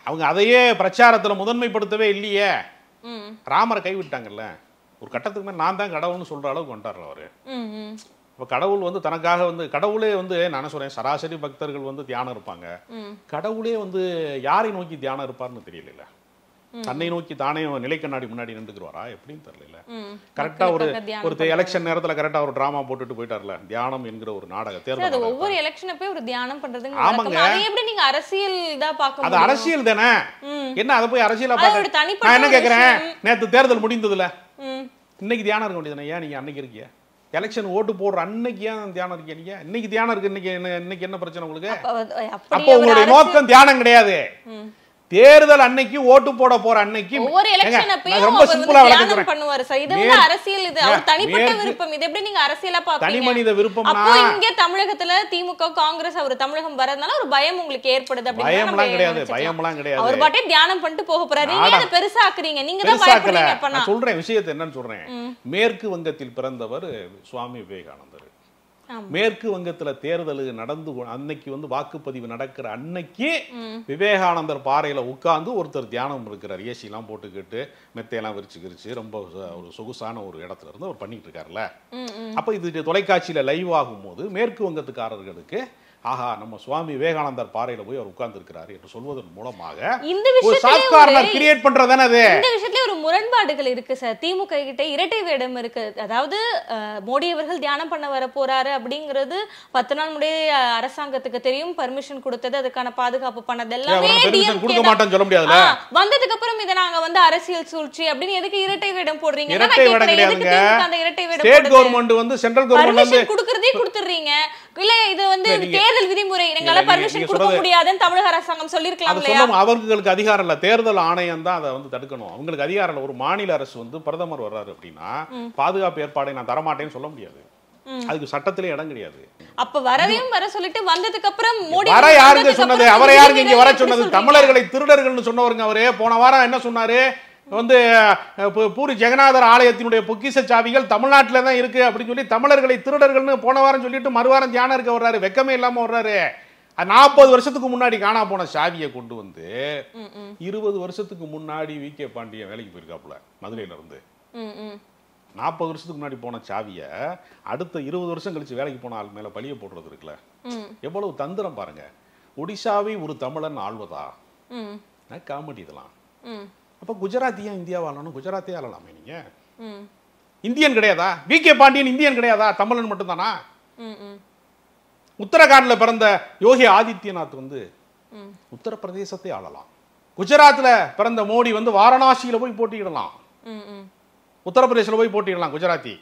அவங்க அதையே பிரச்சாரத்துல முதன்மைப்படுத்தவே இல்லையே ம் ராமரை கைவிட்டாங்கல்ல ஒரு கட்டத்துக்கு மேல நான் தான் கடவுள்னு சொல்ற அளவுக்கு வந்துட்டார்ல அவரு ம் ம் இப்போ கடவுள் வந்து தனக்காக வந்து கடவுளே வந்து நான் என்ன சொல்றேன் சராசரி பக்தர்கள் வந்து தியானம் இருப்பாங்க ம் கடவுளே வந்து யாரை நோக்கி தியானம் இருப்பார்னு தெரியல தன்னை நோக்கி தானே நிலை கண்ணாடி முன்னாடி நின்றுக்குருவாரா எப்படின்னு தெரியல ம் கரெக்டா ஒரு மக்களுக்காக தியானம் ஒரு எலெக்ஷன் நேரத்துல கரெக்டா ஒரு டிராமா போட்டுட்டு போயிட்டார்ல தியானம் என்கிற ஒரு நாடக சார், அது தேர்தல் ஒவ்வொரு எலெக்ஷனை போய் ஒரு தியானம் பண்றதுங்க ஆமாங்க. வழக்கம். அதை எப்படி நீங்க அரசியல் இதா பார்க்க அது முடியும் அரசியல் தானே ம். என்ன அதை போய் அரசியலா அது ஒரு பார்க்க தனிப்பட்ட நான் என்ன ஒரு கேக்குறேன் விஷயம். நேத்து தேர்தல் முடிந்ததுல ம் இன்னைக்கு தியானம் இருக்க வேண்டியதுதானே ஏன் நீங்க அன்னைக்கு இருக்கீங்க எலெக்ஷன் ஓட்டு போடுற அன்னைக்கு ஏன் தியானம் இருக்கீங்க நீங்க இன்னைக்கு தியானம் இருக்கு இன்னைக்கு என்ன இன்னைக்கு என்ன பிரச்சனை உங்களுக்கு அப்ப அது- அப்போ அப்படியே ஒரு உங்களுடைய அரசியல் நோக்கம் தியானம் கிடையாது ம். தேர்தல் அன்னைக்கு ஓட்டு போட போற அன்னைக்கு ஒவ்வொரு ஏங்க, எலெக்ஷன் நான் அப்பயும் ரொம்ப அவர் வந்து சிம்பிளா தியானம் விளக்குறேன் பண்ணுவாரு சார் இது வந்து மேற்கு- அரசியல் இது அவர் ஏங்க, தனிப்பட்ட மேற்கு- விருப்பம் இது எப்படி நீங்க அரசியலா பாப்பீங்க தனி மனித விருப்பம்னா அப்போ இங்க தமிழகத்துல திமுக காங்கிரஸ் அவர் தமிழகம் வரதுனால ஒரு பயம் உங்களுக்கு ஏற்படுது அப்படின்னு நம்ம பயம்லாம் கிடையாது நினைச்சுக்கலாம். பயம்லாம் கிடையாது அவர் பாட்டே தியானம் பண்ணிட்டு போக போறாரு நீங்க நாடா- அதை பெருசாக்குறீங்க நீங்க தான் பெருசாக்கல பயப்படுறீங்க அப்பனா நான் சொல்றேன் விஷயத்தை என்னன்னு சொல்றேன் மேற்கு வங்கத்தில் பிறந்தவர் சுவாமி விவேகானந்தர் ஆமா. மேற்கு வங்கத்துல தேர்தல் நடந்து கொ- அன்னைக்கு வந்து வாக்குப்பதிவு நடக்கிற அன்னைக்கு விவேகானந்தர் பாறையில உட்கார்ந்து ஒருத்தர் தியானம் இருக்கிறார் ஏசி எல்லாம் போட்டுக்கிட்டு மெத்தையெல்லாம் விரிச்சு கிரிச்சு ரொம்ப ச- ஒரு சொகுசான ஒரு இடத்துல இருந்து அவர் பண்ணிட்டு இருக்காருல்ல ம், ம். அப்ப இது தொலைக்காட்சியில லைவ் ஆகும்போது மேற்கு வங்கத்துக்காரர்களுக்கு ஆஹா நம்ம சுவாமி விவேகானந்தர் பாறையில போய் அவர் உட்கார்ந்து இருக்கிறார் என்று சொல்வதன் மூலமாக இந்த ஒரு விஷயத்துல சாஃப்ட் கார்னர் கிரியேட் பண்றதானே அது இந்த விஷயத்துல ஒரு முரண்பாடுகள் இருக்கு சார் திமுக கிட்ட இரட்டை வேடம் இருக்கு அதாவது அஹ், மோடி அவர்கள் தியானம் பண்ண வர போறாரு அப்படிங்கிறது பத்து நாள் முன்னாடி அஹ், அரசாங்கத்துக்கு தெரியும் பர்மிஷன் கொடுத்தது அதுக்கான பாதுகாப்பு பண்ணது எல்லாமே பெர்மிஷன் கொடுக்க DMK தான். மாட்டேன்னு சொல்ல முடியாதுல்ல ஆ, வந்ததுக்கு அப்புறம் இதை நாங்க வந்து அரசியல் சூழ்ச்சி அப்படின்னு எதுக்கு இரட்டை வேடம் போடுறீங்க இரட்டை வேடம் கிடையாதுங்க அந்த இரட்டை வேடம் ஸ்டேட் போடுறது? கவர்மெண்ட் வந்து சென்ட்ரல் கவர்மெண்ட் வந்து பர்மிஷன் கொடுக்கறதே கொடுத்துறீங்க இல்ல இது வந்து இல்ல, நீங்க- தேர்தல் விதிமுறை எங்களால நீங்க- பர்மிஷன் நீங்க கொடுக்க சொல்றது- முடியாதுன்னு தமிழக அரசாங்கம் சொல்லிருக்கலாம் அது இல்லையா சொல்ல அவர்களுக்கு அதிகாரம் இல்ல தேர்தல் ஆணையம் தான் அதை வந்து தடுக்கணும் அவங்களுக்கு அதிகாரம் இல்ல ஒரு மாநில அரசு வந்து பிரதமர் வர்றாரு அப்படின்னா பாதுகாப்பு ஏற்பாடை நான் தரமாட்டேன்னு சொல்ல முடியாது அதுக்கு சட்டத்திலே இடம் கிடையாது அப்ப வரவையும் வர சொல்லிட்டு வந்ததுக்கு அப்புறம் மோடி வர அவர்கள் யாருங்க வந்ததுக்கு சொன்னது அப்புறம் அவரை யாருங்க இங்க வர எப்படி சொன்னது சொல்றீங்க? தமிழர்களை திருடர்கள்னு சொன்னவருங்க அவரு போன வாரம் என்ன சொன்னாரு வந்து அஹ், பூ- பூரி ஜெகநாதர் ஆலயத்தினுடைய பொக்கிஷ சாவிகள் தமிழ்நாட்டுல தான் இருக்கு அப்படின்னு சொல்லி தமிழர்களை திருடர்கள்னு போன வாரம் சொல்லிட்டு மறுவாரம் தியானம் இருக்க வர்றாரு வெக்கமே இல்லாம வர்றாரு நாற்பது வருஷத்துக்கு முன்னாடி காணா போன சாவியை கொண்டு வந்து ம், ம், இருபது வருஷத்துக்கு முன்னாடி வி கே பாண்டியன் வேலைக்கு போயிருக்காப்புல மதுரையில இருந்து ம், ம். நாற்பது வருஷத்துக்கு முன்னாடி போன சாவியை அடுத்த இருபது வருஷம் கழிச்சு வேலைக்கு போன ஆள் மேல பழிய போடுறது இருக்குல்ல ம், எவ்வளவு தந்திரம் பாருங்க ஒடிசாவை ஒரு தமிழன் ஆள்வதா ம், காமெடி இதெல்லாம் ம், அப்ப குஜராத்தியா இந்தியாவா ஆளணும் குஜராத்தே ஆளலாமே நீங்க ம், இந்தியன் கிடையாதா வி கே பாண்டியன் இந்தியன் கிடையாதா தமிழன் மட்டும்தானா ம், ம், உத்தரகாண்ட்ல பிறந்த யோகி ஆதித்யநாத் வந்து ம். உத்தரப்பிரதேசத்தை ஆளலாம் குஜராத்ல பிறந்த மோடி வந்து வாரணாசியில போய் போட்டியிடலாம் ம், ம். உத்தரப்பிரதேசில் போய் போட்டியிடலாம் குஜராத்தி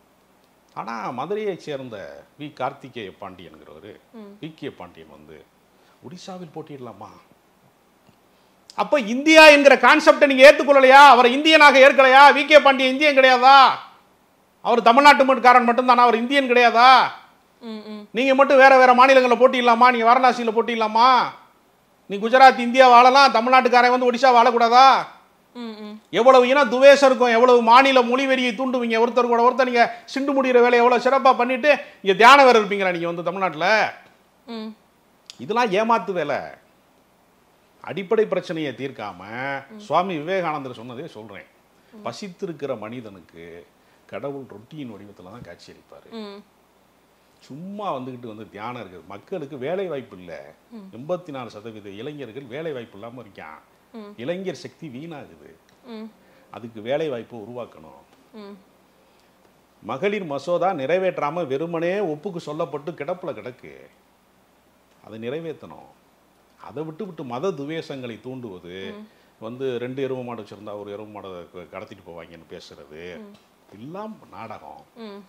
ஆனா மதுரையைச் சேர்ந்த வி கார்த்திகேய பாண்டியன்கிறவர் வி கே பாண்டியன் வந்து ஒடிசாவில் போட்டியிடலாமா அப்ப இந்தியா என்கிற கான்செப்டை நீங்க ஏத்துக்கொள்ளலையா அவரை இந்தியனாக ஏற்கலையா வி கே பாண்டியன் இந்தியன் கிடையாதா அவர் தமிழ்நாட்டு மட்டுக்காரன் மட்டும்தானா அவர் இந்தியன் கிடையாதா ம், ம். நீங்க மட்டும் வேற வேற மாநிலங்களில் போட்டியிடலாமா நீங்க வாரணாசியில் போட்டியிடலாமா நீ குஜராத் இந்தியா வாழலாம் தமிழ்நாட்டுக்காரன் வந்து ஒடிசா வாழக்கூடாதா ம், ம். எவ்வளவு இன துவேஷம் இருக்கும் எவ்வளவு மாநில மொழி வெறியை தூண்டுவீங்க ஒருத்தர் கூட ஒருத்தர் நீங்க சிண்டு முடிகிற வேலையை எவ்வளவு சிறப்பா பண்ணிட்டு இங்க தியானம் வேற இருப்பீங்களா நீங்க வந்து தமிழ்நாட்டுல ம். இதெல்லாம் ஏமாத்து வேலை அடிப்படை பிரச்சனையை தீர்க்காம சுவாமி விவேகானந்தர் சொன்னதே சொல்றேன் பசித்திருக்கிற மனிதனுக்கு கடவுள் ரொட்டியின் வடிவத்துல தான் காட்சியளிப்பாரு ம். சும்மா வந்துகிட்டு வந்து தியானம் இருக்குது மக்களுக்கு வேலை வாய்ப்பு இல்லை எண்பத்தி நாலு சதவீத இளைஞர்கள் வேலை வாய்ப்பு இல்லாம இருக்கான் இளைஞர் சக்தி வீணாகுது ம். அதுக்கு வேலை வாய்ப்பு உருவாக்கணும் ம். மகளிர் மசோதா நிறைவேற்றாம வெறுமனே ஒப்புக்கு சொல்லப்பட்டு கிடப்புல கிடக்கு அதை நிறைவேற்றணும் அதை விட்டு விட்டு மத துவேஷங்களை தூண்டுவது வந்து ரெண்டு எருவு மாடு வச்சிருந்தா ஒரு எருவு மாடை க- கடத்திட்டு போவாங்கன்னு பேசுறது எல்லாம் நாடகம் ம்.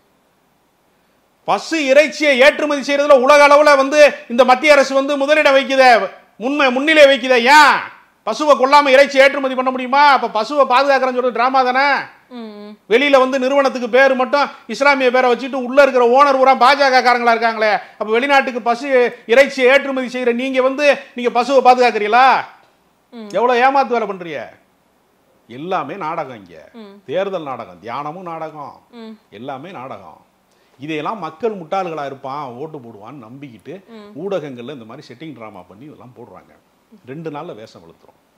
பசு இறைச்சியை ஏற்றுமதி செய்யறதுல உலக அளவுல வந்து இந்த மத்திய அரசு வந்து முதலிடம் வைக்குதே முன்மை முன்னிலை வைக்குதே ஏன் பசுவை கொல்லாம இறைச்சி ஏற்றுமதி பண்ண முடியுமா அப்ப பசுவை பாதுகாக்கிறேன்னு சொல்றது டிராமா தானே ம், ம். வெளியில வந்து நிறுவனத்துக்கு பேர் மட்டும் இஸ்லாமிய பேரை வச்சுட்டு உள்ள இருக்கிற ஓனர் பூரா பாஜக காரங்களா இருக்காங்களே அப்ப வெளிநாட்டுக்கு பசு இறைச்சியை ஏற்றுமதி செய்யற நீங்க வந்து நீங்க பசுவை பாதுகாக்கிறீங்களா எவ்வளவு ஏமாத்து வேலை பண்றீங்க எல்லாமே நாடகம் இங்க தேர்தல் நாடகம் தியானமும் நாடகம் ம். எல்லாமே நாடகம் இதையெல்லாம் மக்கள் முட்டாள்களா இருப்பான் ஓட்டு போடுவான்னு நம்பிக்கிட்டு ஊடகங்கள்ல இந்த மாதிரி செட்டிங் ட்ராமா பண்ணி இதெல்லாம் போடுறாங்க ரெண்டு நாள்ல வேஷம் வெளுத்துரும்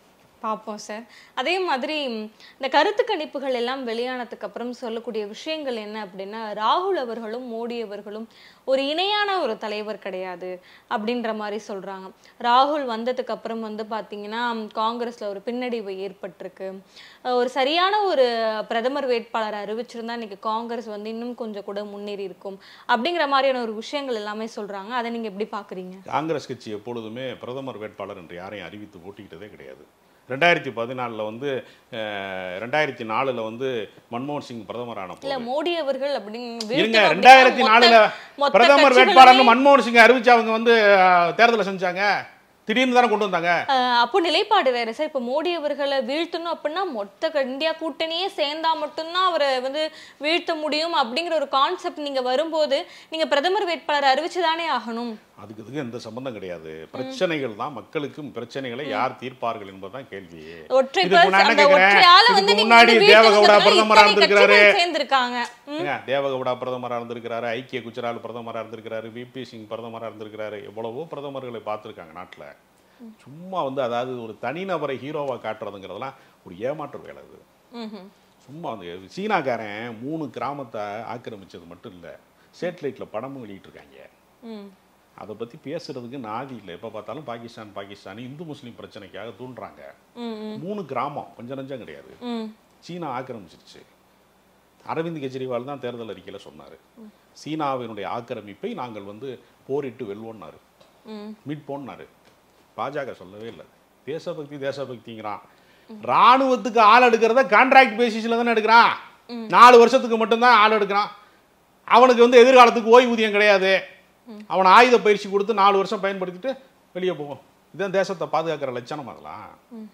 பார்ப்போம் சார் அதே மாதிரி ம், இந்த கருத்து கணிப்புகள் எல்லாம் வெளியானதுக்கு அப்புறம் சொல்லக்கூடிய விஷயங்கள் என்ன அப்படின்னா ராகுல் அவர்களும் மோடி அவர்களும் ஒரு இணையான ஒரு தலைவர் கிடையாது அப்படின்ற மாதிரி சொல்றாங்க ராகுல் வந்ததுக்கு அப்புறம் வந்து பாத்தீங்கன்னா ம், காங்கிரஸ்ல ஒரு பின்னடைவு ஏற்பட்டிருக்கு அஹ் ஒரு சரியான ஒரு பிரதமர் வேட்பாளர் அறிவிச்சிருந்தா இன்னைக்கு காங்கிரஸ் வந்து இன்னும் கொஞ்சம் கூட முன்னேறி இருக்கும் அப்படிங்கிற மாதிரியான ஒரு விஷயங்கள் எல்லாமே சொல்றாங்க அதை நீங்க எப்படி பாக்குறீங்க காங்கிரஸ் கட்சி எப்பொழுதுமே பிரதமர் வேட்பாளர் என்று யாரையும் அறிவித்து போட்டிக்கிட்டதே கிடையாது ரெண்டாயிரத்தி பதினாலில் வந்து அஹ், ரெண்டாயிரத்தி நாலில் வந்து மன்மோகன் சிங் பிரதமரான இல்ல போது மோடி அவர்கள் அப்படின்னு இருங்க வீழ்த்தணும் ரெண்டாயிரத்தி அப்படின்னா நாலுல மொத்த- மொத்த பிரதமர் கட்சிகளுமே- வேட்பாளர்னு மன்மோகன் சிங் அறிவிச்சு அவங்க வந்து அஹ், தேர்தலை செஞ்சாங்க திடீர்னு தானே கொண்டு வந்தாங்க அஹ் அப்போ நிலைப்பாடு வேற சார் இப்போ மோடி அவர்களை வீழ்த்தணும் அப்படின்னா மொத்த க- இந்தியா கூட்டணியே சேர்ந்தா மட்டும்தான் அவரை வந்து வீழ்த்த முடியும் அப்படிங்கிற ஒரு கான்செப்ட் நீங்க வரும்போது நீங்க பிரதமர் வேட்பாளர் அறிவிச்சுதானே ஆகணும் அதுக்கு இதுக்கு எந்த சம்பந்தம் கிடையாது பிரச்சனைகள் தான் மக்களுக்கும் பிரச்சனைகளை யார் தீர்ப்பார்கள் என்பதுதான் கேள்வி ஒற்றை இதுக்கு பர்ஸ் நான் அந்த என்ன ஒற்றை கேக்குறேன், ஆளை வந்து இதுக்கு நீங்க முன்னாடி வந்து தேவகவுடா வீழ்த்தணுங்கிறதுல பிரதமரா இத்தனை இருந்திருக்கிறாரு கட்சிகள் சேர்ந்திருக்காங்க ம். ஏங்க, தேவகவுடா பிரதமரா இருந்திருக்கிறாரு ஐக்கிய குஜரால் பிரதமரா இருந்திருக்கிறாரு விபி சிங் பிரதமரா இருந்திருக்கிறாரு எவ்வளவோ பிரதமர்களை பார்த்திருக்காங்க நாட்டுல சும்மா வந்து அதாவது ஒரு தனிநபரை ஹீரோவா காட்டுறதுங்கிறதெல்லாம் ஒரு ஏமாற்று வேலை அது ம்ஹும். சும்மா வந்து சீனாக்காரன் மூணு கிராமத்தை ஆக்கிரமிச்சது மட்டும் இல்ல சேட்டலைட்ல படமும் வெளியிட்டு இருக்காங்க ம். அதை பத்தி பேசுறதுக்கு நாதி இல்லை எப்ப பார்த்தாலும் பாகிஸ்தான் பாகிஸ்தான் இந்து முஸ்லீம் பிரச்சனைக்காக தூண்டுறாங்க ம், ம், மூணு கிராமம் கொஞ்சம் நஞ்சம் கிடையாது ம். சீனா ஆக்கிரமிச்சிருச்சு அரவிந்த் கெஜ்ரிவால் தான் தேர்தல் அறிக்கையில சொன்னாரு சீனாவினுடைய ஆக்கிரமிப்பை நாங்கள் வந்து போரிட்டு வெல்வோம்னாரு ம். மீட்போம்னாரு பாஜக சொல்லவே இல்லை தேசபக்தி தேசபக்திங்கிறான் ராணுவத்துக்கு ஆள் எடுக்கிறத கான்ட்ராக்ட் பேசிஸ்ல தானே எடுக்கிறான் நாலு வருஷத்துக்கு மட்டும்தான் ஆள் எடுக்கிறான் அவனுக்கு வந்து எதிர்காலத்துக்கு ஓய்வூதியம் கிடையாது அவன் ஆயுத பயிற்சி கொடுத்து நாலு வருஷம் பயன்படுத்திட்டு வெளியே போவோம் இதான் தேசத்தை பாதுகாக்கிற லட்சணம் அதெல்லாம்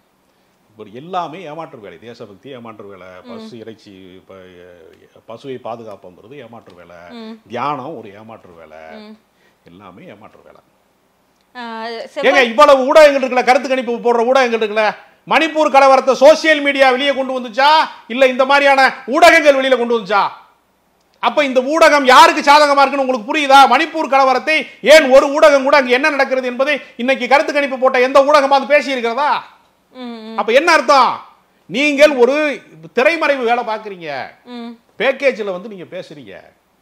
இப்போ எல்லாமே ஏமாற்று வேலை தேசபக்தி ஏமாற்று வேலை பசு இறைச்சி ப- பசுவை பாதுகாப்புங்கிறது ஏமாற்று வேலை தியானம் ஒரு ஏமாற்று வேலை எல்லாமே ஏமாற்று வேலை அஹ் செவ்வாய் ஏங்க இவ்வளவு ஊடகங்கள் இருக்குல்ல கருத்து கணிப்பு போடுற ஊடகங்கள் இருக்குல்ல மணிப்பூர் கலவரத்தை சோசியல் மீடியா வெளியே கொண்டு வந்துச்சா இல்ல இந்த மாதிரியான ஊடகங்கள் வெளியில கொண்டு வந்துச்சா அப்ப இந்த ஊடகம் யாருக்கு சாதகமா இருக்குன்னு உங்களுக்கு புரியுதா மணிப்பூர் கலவரத்தை ஏன் ஒரு ஊடகம் கூட அங்க என்ன நடக்கிறது என்பதை இன்னைக்கு கருத்து கணிப்பு போட்ட எந்த ஊடகமாவது பேசி இருக்கிறதா ம், ம், அப்ப என்ன அர்த்தம் நீங்கள் ஒரு திரைமறைவு வேலை பார்க்குறீங்க ம். பேக்கேஜில் வந்து நீங்க பேசுறீங்க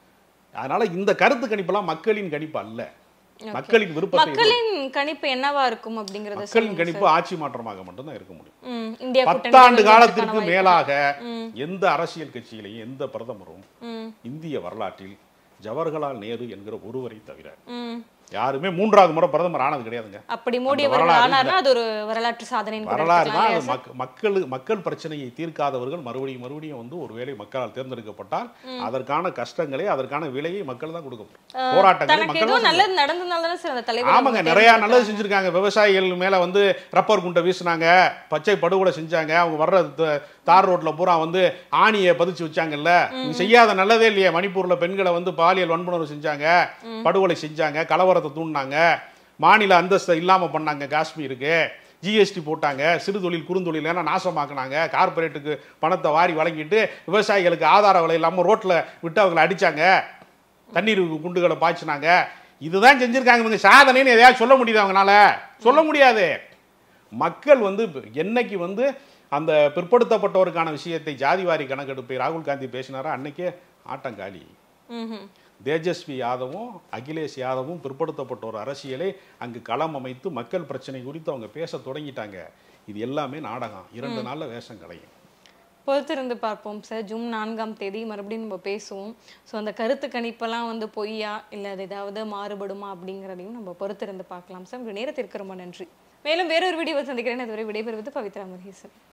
அதனால இந்த கருத்து கணிப்பெல்லாம் மக்களின் கணிப்பு அல்ல மக்களின் விருப்பத்தை மக்களின் கணிப்பு என்னவா இருக்கும் அப்படிங்கறத மக்களின் சொல்லுங்க கணிப்பு ஆட்சி மாற்றமாக மட்டும்தான் இருக்க முடியும் சார். ம், இந்தியா கூட்டணி பத்தாண்டு வெல்வதற்கான காலத்திற்கு வாய்ப்பு. மேலாக ம். எந்த அரசியல் கட்சியிலையும் எந்த பிரதமரும் ம், இந்திய வரலாற்றில் ஜவஹர்லால் நேரு என்கிற ஒருவரை தவிர ம். யாருமே மூன்றாவது முறை பிரதமர் ஆனது கிடையாதுங்க அப்படி மோடி அந்த அவர்கள் வரலாறு ஆனார்னா அது ஒரு வரலாற்று சாதனை வரலாறு தான் அது மக்க- மக்கள் மக்கள் பிரச்சனையை தீர்க்காதவர்கள் மறுபடியும் மறுபடியும் வந்து ஒருவேளை மக்களால் தேர்ந்தெடுக்கப்பட்டால் அதற்கான கஷ்டங்களை அதற்கான விலையை மக்கள் தான் கொடுக்க முடியும் போராட்டங்களை தனக்கு மக்கள் ஏதோ தான் நல்லது நடந்ததுனால தானே சார் அந்த தலைவர் ஆமாங்க அவங்க நிறைய நல்லது தேர்ந்தெடுத்தாங்க. செஞ்சிருக்காங்க விவசாயிகள் மேல வந்து ரப்பர் குண்டை வீசுனாங்க பச்சை படுகொலை செஞ்சாங்க அவங்க வர்ற த- தார் ரோட்ல பூரா வந்து ஆணியை பதிச்சு வச்சாங்கல்ல இவங்க செய்யாத நல்லதே இல்லையே மணிப்பூர்ல பெண்களை வந்து பாலியல் வன்புணர்வு செஞ்சாங்க படுகொலை செஞ்சாங்க கலவரத்தை தூண்டினாங்க மாநில அந்தஸ்தை இல்லாம பண்ணாங்க காஷ்மீருக்கு ஜிஎஸ்டி போட்டாங்க சிறு தொழில் குறுந்தொழில் எல்லாம் நாசமாக்குனாங்க கார்ப்பரேட்டுக்கு பணத்தை வாரி வழங்கிட்டு விவசாயிகளுக்கு ஆதார விலை இல்லாமல் ரோட்டில் விட்டு அவங்களை அடிச்சாங்க தண்ணீர் குண்டுகளை பாய்ச்சினாங்க இதுதான் செஞ்சிருக்காங்க இவங்க சாதனைன்னு எதையாவது சொல்ல முடியுது அவங்களால சொல்ல முடியாது மக்கள் வந்து என்னைக்கு வந்து அந்த பிற்படுத்தப்பட்டோருக்கான விஷயத்தை ஜாதிவாரி கணக்கெடுப்பை ராகுல் காந்தி பேசினாரோ அன்னைக்கே ஆட்டம் காலி ம்ஹும். தேஜஸ்வி யாதவும் அகிலேஷ் யாதவும் பிற்படுத்தப்பட்ட ஒரு அரசியலை அங்கு களம் அமைத்து மக்கள் பிரச்சனை குறித்து அவங்க பேச தொடங்கிட்டாங்க இது எல்லாமே நாடகம் இரண்டு நாள்ல வேஷம் கலையும் பொறுத்திருந்து பார்ப்போம் சார் ஜூன் நான்காம் தேதி மறுபடியும் நம்ம பேசுவோம் ஸோ அந்த கருத்து கணிப்பெல்லாம் வந்து பொய்யா இல்லை அது ஏதாவது மாறுபடுமா அப்படிங்கிறதையும் நம்ம பொறுத்திருந்து பார்க்கலாம் சார் உங்கள் நேரத்திற்கு ரொம்ப நன்றி மேலும் வேறொரு வீடியோ சந்திக்கிறேன் அதுவரை விடைபெறுவது பவித்ரா முருகேசன்